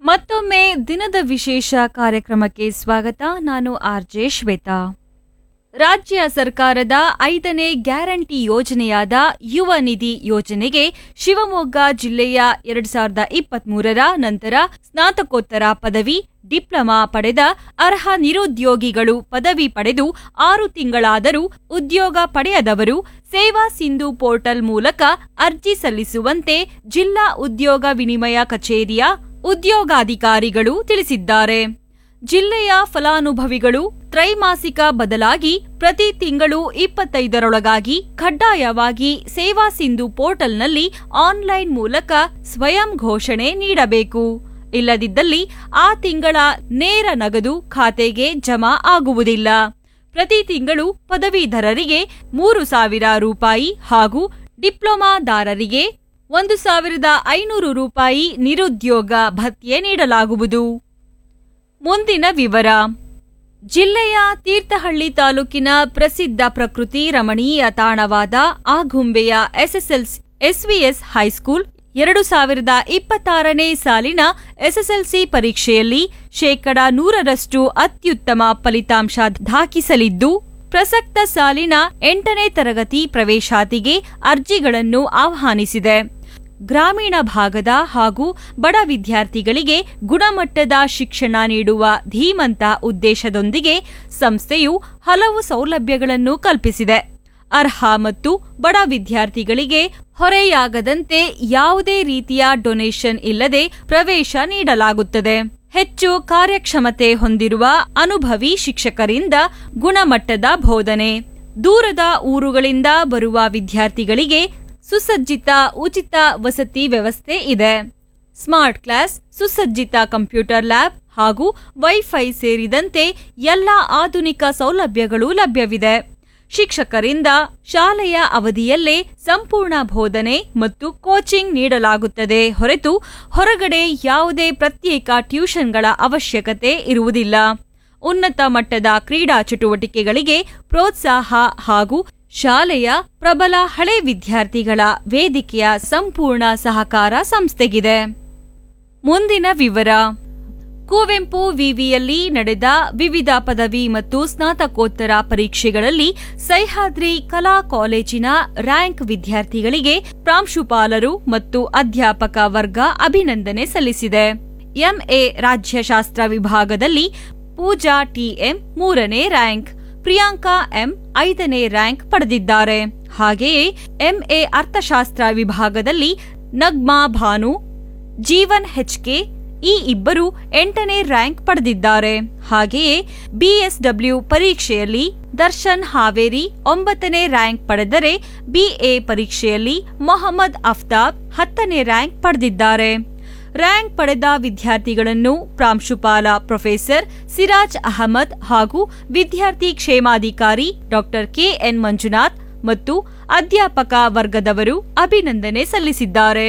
ಮತ್ತೊಮ್ಮೆ ದಿನದ ವಿಶೇಷ ಕಾರ್ಯಕ್ರಮಕ್ಕೆ ಸ್ವಾಗತ ನಾನು ಆರ್ಜೆ ಶ್ವೇತಾ ರಾಜ್ಯ ಸರ್ಕಾರದ ಐದನೇ ಗ್ಯಾರಂಟಿ ಯೋಜನೆಯಾದ ಯುವ ನಿಧಿ ಯೋಜನೆಗೆ ಶಿವಮೊಗ್ಗ ಜಿಲ್ಲೆಯ ಎರಡ್ ಸಾವಿರದ ಇಪ್ಪತ್ಮೂರರ ನಂತರ ಸ್ನಾತಕೋತ್ತರ ಪದವಿ ಡಿಪ್ಲೊಮಾ ಪಡೆದ ಅರ್ಹ ನಿರುದ್ಯೋಗಿಗಳು ಪದವಿ ಪಡೆದು ಆರು ತಿಂಗಳಾದರೂ ಉದ್ಯೋಗ ಪಡೆಯದವರು ಸೇವಾ ಸಿಂಧು ಪೋರ್ಟಲ್ ಮೂಲಕ ಅರ್ಜಿ ಸಲ್ಲಿಸುವಂತೆ ಜಿಲ್ಲಾ ಉದ್ಯೋಗ ವಿನಿಮಯ ಕಚೇರಿಯ ಉದ್ಯೋಗಾಧಿಕಾರಿಗಳು ತಿಳಿಸಿದ್ದಾರೆ ಜಿಲ್ಲೆಯ ಫಲಾನುಭವಿಗಳು ತ್ರೈಮಾಸಿಕ ಬದಲಾಗಿ ಪ್ರತಿ ತಿಂಗಳು ಇಪ್ಪತ್ತೈದರೊಳಗಾಗಿ ಕಡ್ಡಾಯವಾಗಿ ಸೇವಾ ಸಿಂಧು ಪೋರ್ಟಲ್ನಲ್ಲಿ ಆನ್ಲೈನ್ ಮೂಲಕ ಸ್ವಯಂ ಘೋಷಣೆ ನೀಡಬೇಕು ಇಲ್ಲದಿದ್ದಲ್ಲಿ ಆ ತಿಂಗಳ ನೇರ ನಗದು ಖಾತೆಗೆ ಜಮಾ ಆಗುವುದಿಲ್ಲ ಪ್ರತಿ ತಿಂಗಳು ಪದವೀಧರರಿಗೆ ಮೂರು ಸಾವಿರ ರೂಪಾಯಿ ಹಾಗೂ ಡಿಪ್ಲೊಮಾದಾರರಿಗೆ ಒಂದು ಸಾವಿರದ ಐನೂರು ರೂಪಾಯಿ ನಿರುದ್ಯೋಗ ಭತ್ಯೆ ನೀಡಲಾಗುವುದು ಮುಂದಿನ ವಿವರ ಜಿಲ್ಲೆಯ ತೀರ್ಥಹಳ್ಳಿ ತಾಲೂಕಿನ ಪ್ರಸಿದ್ಧ ಪ್ರಕೃತಿ ರಮಣೀಯ ತಾಣವಾದ ಆಗುಂಬೆಯ ಎಸ್ಎಸ್ಎಲ್ ಎಸ್ವಿಎಸ್ ಹೈಸ್ಕೂಲ್ ಎರಡು ಸಾವಿರದ ಇಪ್ಪತ್ತಾರನೇ ಸಾಲಿನ ಎಸ್ಎಸ್ಎಲ್ಸಿ ಪರೀಕ್ಷೆಯಲ್ಲಿ ಶೇಕಡ ನೂರರಷ್ಟು ಅತ್ಯುತ್ತಮ ಫಲಿತಾಂಶ ದಾಖಲಿಸಲಿದ್ದು ಪ್ರಸಕ್ತ ಸಾಲಿನ ಎಂಟನೇ ತರಗತಿ ಪ್ರವೇಶಾತಿಗೆ ಅರ್ಜಿಗಳನ್ನು ಆಹ್ವಾನಿಸಿದೆ ಗ್ರಾಮೀಣ ಭಾಗದ ಹಾಗೂ ಬಡ ವಿದ್ಯಾರ್ಥಿಗಳಿಗೆ ಗುಣಮಟ್ಟದ ಶಿಕ್ಷಣ ನೀಡುವ ಧೀಮಂತ ಉದ್ದೇಶದೊಂದಿಗೆ ಸಂಸ್ಥೆಯು ಹಲವು ಸೌಲಭ್ಯಗಳನ್ನು ಕಲ್ಪಿಸಿದೆ ಅರ್ಹ ಮತ್ತು ಬಡ ವಿದ್ಯಾರ್ಥಿಗಳಿಗೆ ಹೊರೆಯಾಗದಂತೆ ಯಾವುದೇ ರೀತಿಯ ಡೊನೇಷನ್ ಇಲ್ಲದೆ ಪ್ರವೇಶ ನೀಡಲಾಗುತ್ತದೆ ಹೆಚ್ಚು ಕಾರ್ಯಕ್ಷಮತೆ ಹೊಂದಿರುವ ಅನುಭವಿ ಶಿಕ್ಷಕರಿಂದ ಗುಣಮಟ್ಟದ ಬೋಧನೆ ದೂರದ ಊರುಗಳಿಂದ ಬರುವ ವಿದ್ಯಾರ್ಥಿಗಳಿಗೆ ಸುಸಜ್ಜಿತ ಉಚಿತ ವಸತಿ ವ್ಯವಸ್ಥೆ ಇದೆ ಸ್ಮಾರ್ಟ್ ಕ್ಲಾಸ್ ಸುಸಜ್ಜಿತ ಕಂಪ್ಯೂಟರ್ ಲ್ಯಾಬ್ ಹಾಗೂ ವೈಫೈ ಸೇರಿದಂತೆ ಎಲ್ಲ ಆಧುನಿಕ ಸೌಲಭ್ಯಗಳು ಲಭ್ಯವಿದೆ ಶಿಕ್ಷಕರಿಂದ ಶಾಲೆಯ ಅವಧಿಯಲ್ಲೇ ಸಂಪೂರ್ಣ ಬೋಧನೆ ಮತ್ತು ಕೋಚಿಂಗ್ ನೀಡಲಾಗುತ್ತದೆ ಹೊರತು ಹೊರಗಡೆ ಯಾವುದೇ ಪ್ರತ್ಯೇಕ ಟ್ಯೂಷನ್ಗಳ ಅವಶ್ಯಕತೆ ಇರುವುದಿಲ್ಲ ಉನ್ನತ ಮಟ್ಟದ ಕ್ರೀಡಾ ಚಟುವಟಿಕೆಗಳಿಗೆ ಪ್ರೋತ್ಸಾಹ ಹಾಗೂ ಶಾಲೆಯ ಪ್ರಬಲ ಹಳೆ ವಿದ್ಯಾರ್ಥಿಗಳ ವೇದಿಕೆಯ ಸಂಪೂರ್ಣ ಸಹಕಾರ ಸಂಸ್ಥೆಗಿದೆ ಮುಂದಿನ ವಿವರ ಕುವೆಂಪು ವಿವಿಯಲ್ಲಿ ನಡೆದ ವಿವಿಧ ಪದವಿ ಮತ್ತು ಸ್ನಾತಕೋತ್ತರ ಪರೀಕ್ಷೆಗಳಲ್ಲಿ ಸಹ್ಯಾದ್ರಿ ಕಲಾ ಕಾಲೇಜಿನ ರ್ಯಾಂಕ್ ವಿದ್ಯಾರ್ಥಿಗಳಿಗೆ ಪ್ರಾಂಶುಪಾಲರು ಮತ್ತು ಅಧ್ಯಾಪಕ ವರ್ಗ ಅಭಿನಂದನೆ ಸಲ್ಲಿಸಿದೆ ಎಂಎ ರಾಜ್ಯಶಾಸ್ತ್ರ ವಿಭಾಗದಲ್ಲಿ ಪೂಜಾ ಟಿಎಂ ಮೂರನೇ ರ್ಯಾಂಕ್ ಪ್ರಿಯಾಂಕಾ ಎಂ ಐದನೇ ರ್ಯಾಂಕ್ ಪಡೆದಿದ್ದಾರೆ ಹಾಗೆಯೇ ಎಂಎ ಅರ್ಥಶಾಸ್ತ್ರ ವಿಭಾಗದಲ್ಲಿ ನಗ್ಮಾ ಭಾನು ಜೀವನ್ ಹೆಚ್ಕೆ ಈ ಇಬ್ಬರು ಎಂಟನೇ ರ್ಯಾಂಕ್ ಪಡೆದಿದ್ದಾರೆ ಹಾಗೆಯೇ ಬಿಎಸ್ಡಬ್ಲ್ಯೂ ಪರೀಕ್ಷೆಯಲ್ಲಿ ದರ್ಶನ್ ಹಾವೇರಿ ಒಂಬತ್ತನೇ ರ್ಯಾಂಕ್ ಪಡೆದರೆ ಬಿಎ ಪರೀಕ್ಷೆಯಲ್ಲಿ ಮೊಹಮ್ಮದ್ ಅಫ್ತಾಬ್ ಹತ್ತನೇ ರ್ಯಾಂಕ್ ಪಡೆದಿದ್ದಾರೆ ರ್ಯಾಂಕ್ ಪಡೆದ ವಿದ್ಯಾರ್ಥಿಗಳನ್ನು ಪ್ರಾಂಶುಪಾಲ ಪ್ರೊಫೆಸರ್ ಸಿರಾಜ್ ಅಹಮದ್ ಹಾಗೂ ವಿದ್ಯಾರ್ಥಿ ಕ್ಷೇಮಾಧಿಕಾರಿ ಡಾಕ್ಟರ್ ಕೆಎನ್ ಮಂಜುನಾಥ್ ಮತ್ತು ಅಧ್ಯಾಪಕ ವರ್ಗದವರು ಅಭಿನಂದನೆ ಸಲ್ಲಿಸಿದ್ದಾರೆ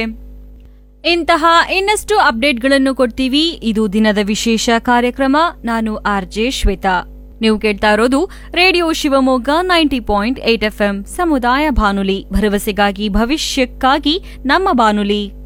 ಇಂತಹ ಇನ್ನಷ್ಟು ಅಪ್ಡೇಟ್ಗಳನ್ನು ಕೊಡ್ತೀವಿ ಇದು ದಿನದ ವಿಶೇಷ ಕಾರ್ಯಕ್ರಮ ನಾನು ಆರ್ಜೆ ಶ್ವೇತಾ ನೀವು ಕೇಳ್ತಾ ಇರೋದು radio Shivamogga ninety point eight FM ಸಮುದಾಯ ಬಾನುಲಿ ಭರವಸೆಗಾಗಿ ಭವಿಷ್ಯಕ್ಕಾಗಿ ನಮ್ಮ ಬಾನುಲಿ